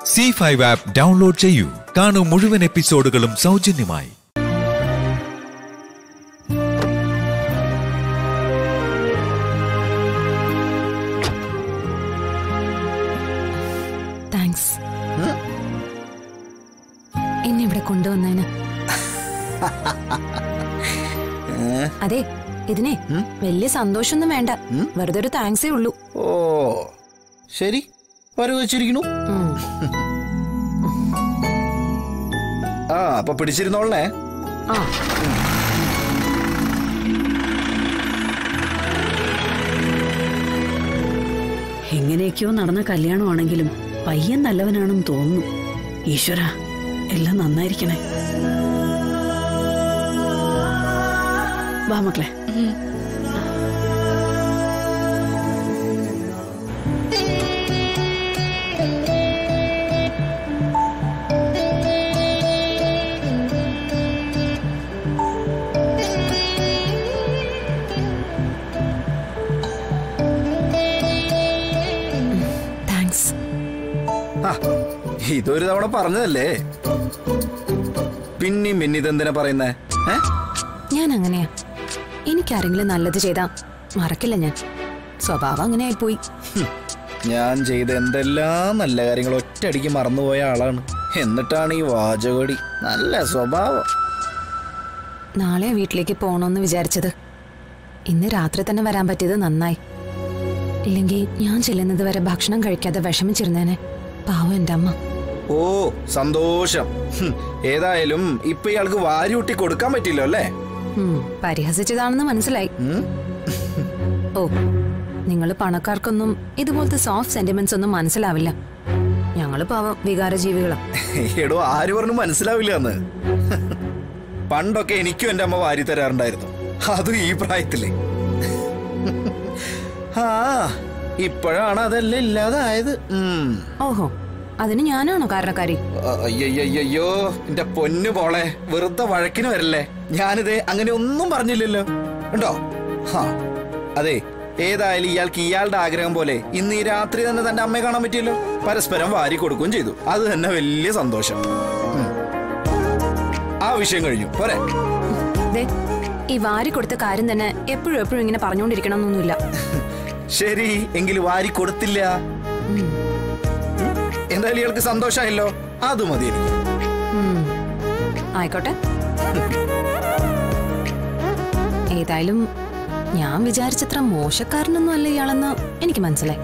C five app download ചെയ്യൂ കാണൂ മുഴുവൻ എപ്പിസോഡുകളും സൗജന്യമായി താങ്ക്സ് എന്നെ ഇവിടെ കൊണ്ടുവന്നതിന് അതെ ഇതിനെ വലിയ സന്തോഷമൊന്നും വേണ്ട വെറുതെ ഒരു താങ്ക്സേ ഉള്ളൂ ഓ ശരി വരവ് വെച്ചിരിക്കണു ഉം. ആ അപ്പൊ പിടിച്ചിരുന്നോളേ ആ എങ്ങനെയൊക്കെയോ നടന്ന കല്യാണമാണെങ്കിലും പയ്യൻ നല്ലവനാണെന്ന് തോന്നുന്നു ഈശ്വര എല്ലാം നന്നായിരിക്കണേ വാ മക്കളെ താങ്ക്സ് ആ, ഇതൊരു തവണ പറഞ്ഞതല്ലേ പിന്നെയും പിന്നെ ഇതെന്തിനാ പറയുന്നേ ഏ? ഞാൻ അങ്ങനെയാ എനിക്കാരെങ്കിലും നല്ലത് ചെയ്താ മറക്കില്ല ഞാൻ സ്വഭാവം അങ്ങനെ ആയിപ്പോയി ഹും, ഞാൻ ചെയ്ത എന്തെല്ലാം നല്ല കാര്യങ്ങൾ ഒറ്റയടിക്ക് മറന്നുപോയ ആളാണ് എന്നിട്ടാണ് ഈ വാചകടി നല്ല സ്വഭാവം നാളെ വീട്ടിലേക്ക് പോകണമെന്ന് വിചാരിച്ചത് ഇന്ന് രാത്രി തന്നെ വരാൻ പറ്റിയത് നന്നായി ഇല്ലെങ്കിൽ ഞാൻ ചെല്ലുന്നത് വരെ ഭക്ഷണം കഴിക്കാതെ വിഷമിച്ചിരുന്നേനെ പാവം എൻ്റെ അമ്മ ഓ സന്തോഷം ഹും, ഏതായാലും ഇപ്പൊ ഇയാൾക്ക് വാരിയൂട്ടി കൊടുക്കാൻ പറ്റില്ലോ അല്ലേ ഉം, പരിഹസിച്ചതാണെന്ന് മനസ്സിലായി ഉം? ഓ നിങ്ങൾ പണക്കാർക്കൊന്നും ഇതുപോലത്തെ സോഫ്റ്റ് സെന്റിമെന്റ്സ് ഒന്നും മനസ്സിലാവില്ല ഞങ്ങള് പാവം വികാരജീവികളാ എടോ ആര് പറഞ്ഞു മനസ്സിലാവില്ല എന്ന് പണ്ടൊക്കെ എനിക്കും എന്റെ അമ്മ വാരി തരാറുണ്ടായിരുന്നു അതും ഈ പ്രായത്തില് ആ ഇപ്പോഴാണ് അതെല്ലാം ഇല്ലാതായത് ഉം. ഓഹോ അതിന് ഞാനാണോ കാരണക്കാരി അയ്യയ്യയ്യോ എന്റെ പൊന്നു പോളെ വെറുതെ വഴക്കിന് വരല്ലേ ഞാനിത് അങ്ങനെ ഒന്നും പറഞ്ഞില്ലല്ലോ ഉണ്ടോ ഹാ അതെ ഏതായാലും ഇയാൾക്ക് ഇയാളുടെ ആഗ്രഹം പോലെ ഇന്ന് ഈ രാത്രി തന്നെ തന്റെ അമ്മയെ കാണാൻ പറ്റിയല്ലോ പരസ്പരം വാരി കൊടുക്കുകയും ചെയ്തു അത് തന്നെ വലിയ സന്തോഷം ഉം. ആ വിഷയം കഴിഞ്ഞു പോരെ ദേ ഈ വാരി കൊടുത്ത കാര്യം തന്നെ എപ്പോഴും എപ്പോഴും ഇങ്ങനെ പറഞ്ഞുകൊണ്ടിരിക്കണമെന്നൊന്നുമില്ല ശരി എങ്കിൽ വാരി കൊടുത്തില്ല എന്തായാലും ഇയാൾക്ക് സന്തോഷമായല്ലോ അത് മതി എനിക്ക് ഉം. ആയിക്കോട്ടെ ഏതായാലും ഞാൻ വിചാരിച്ചത്ര മോശക്കാരനൊന്നും അല്ല ഇയാളെന്ന് എനിക്ക് മനസ്സിലായി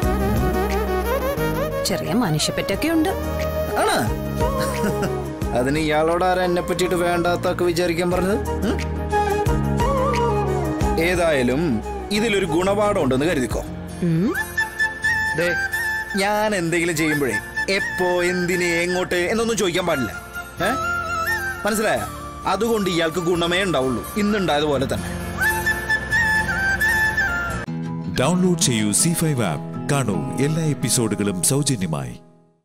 ചെറിയ മനുഷ്യപ്പറ്റൊക്കെ ഉണ്ട് ആണ് അതിന് ഇയാളോട് ആരാ എന്നെ പറ്റിയിട്ട് വേണ്ടാത്തൊക്കെ വിചാരിക്കാൻ പറഞ്ഞത് ഉം? ഏതായാലും ഇതിലൊരു ഗുണപാഠം ഉണ്ടെന്ന് കരുതിക്കോ ഉം. ദേ, ഞാൻ എന്തെങ്കിലും ചെയ്യുമ്പോഴേ എപ്പോ എന്തിന് എങ്ങോട്ട് എന്നൊന്നും ചോദിക്കാൻ പാടില്ല ഏ മനസ്സിലായ അതുകൊണ്ട് ഇയാൾക്ക് ഗുണമേ ഉണ്ടാവുള്ളൂ ഇന്നുണ്ടായതുപോലെ തന്നെ ഡൗൺലോഡ് ചെയ്യൂ സി ഫൈവ് ആപ്പ് കാണൂ എല്ലാ എപ്പിസോഡുകളും സൗജന്യമായി